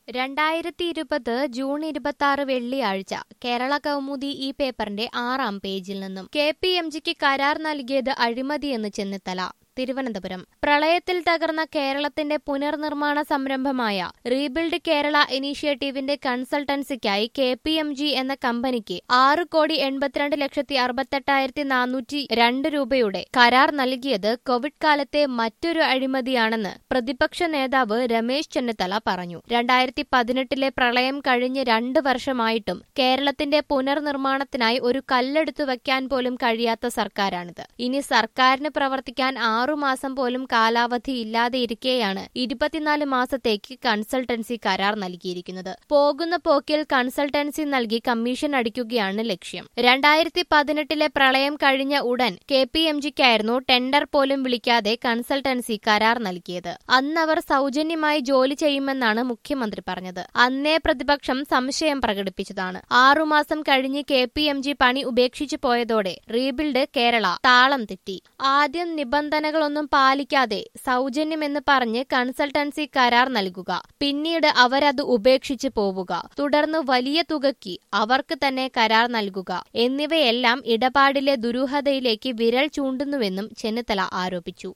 രണ്ടായിരത്തി ഇരുപത് ജൂൺ ഇരുപത്തി ആറ് വെള്ളിയാഴ്ച കേരള കൗമുദി ഈ പേപ്പറിന്റെ ആറാം പേജിൽ നിന്നും കെ പി എം ജിക്ക് കരാർ നൽകിയത് അഴിമതിയെന്ന് ചെന്നിത്തല തിരുവനന്തപുരം പ്രളയത്തിൽ തകർന്ന കേരളത്തിന്റെ പുനർനിർമ്മാണ സംരംഭമായ റീബിൽഡ് കേരള ഇനീഷ്യേറ്റീവിന്റെ കൺസൾട്ടൻസിക്കായി കെ പി എം ജി എന്ന കമ്പനിക്ക് ആറ് കോടി എൺപത്തിരണ്ട് ലക്ഷത്തി അറുപത്തെട്ടായിരത്തി നാനൂറ്റി രണ്ട് രൂപയുടെ കരാർ നൽകിയത് കോവിഡ് കാലത്തെ മറ്റൊരു അഴിമതിയാണെന്ന് പ്രതിപക്ഷ നേതാവ് രമേശ് ചെന്നിത്തല പറഞ്ഞു രണ്ടായിരത്തി പതിനെട്ടിലെ പ്രളയം കഴിഞ്ഞ് രണ്ട് വർഷമായിട്ടും കേരളത്തിന്റെ പുനർനിർമ്മാണത്തിനായി ഒരു കല്ലെടുത്തു വയ്ക്കാൻ പോലും കഴിയാത്ത സർക്കാരാണിത് ഇനി സർക്കാരിന് പ്രവർത്തിക്കാൻ ആറുമാസം പോലും കാലാവധി ഇല്ലാതെ ഇരിക്കെയാണ് ഇരുപത്തിനാല് മാസത്തേക്ക് കൺസൾട്ടൻസി കരാർ നൽകിയിരിക്കുന്നത് പോകുന്ന പോക്കിൽ കൺസൾട്ടൻസി നൽകി കമ്മീഷൻ അടിക്കുകയാണ് ലക്ഷ്യം രണ്ടായിരത്തി പതിനെട്ടിലെ പ്രളയം കഴിഞ്ഞ ഉടൻ കെ പി എം ജിക്കായിരുന്നു ടെൻഡർ പോലും വിളിക്കാതെ കൺസൾട്ടൻസി കരാർ നൽകിയത് അന്നവർ സൗജന്യമായി ജോലി ചെയ്യുമെന്നാണ് മുഖ്യമന്ത്രി പറഞ്ഞത് അന്നേ പ്രതിപക്ഷം സംശയം പ്രകടിപ്പിച്ചതാണ് ആറുമാസം കഴിഞ്ഞ് കെ പി എം ജി പണി ഉപേക്ഷിച്ചു പോയതോടെ റീബിൽഡ് കേരള താളം തെറ്റി ആദ്യം നിബന്ധനകളൊന്നും പാലിക്കാതെ സൗജന്യമെന്ന് പറഞ്ഞ് കൺസൾട്ടൻസി കരാർ നൽകുക പിന്നീട് അവരത് ഉപേക്ഷിച്ച് പോവുക തുടർന്ന് വലിയ തുകയ്ക്ക് അവർക്ക് തന്നെ കരാർ നൽകുക എന്നിവയെല്ലാം ഇടപാടിലെ ദുരൂഹതയിലേക്ക് വിരൽ ചൂണ്ടുന്നുവെന്നും ചെന്നിത്തല ആരോപിച്ചു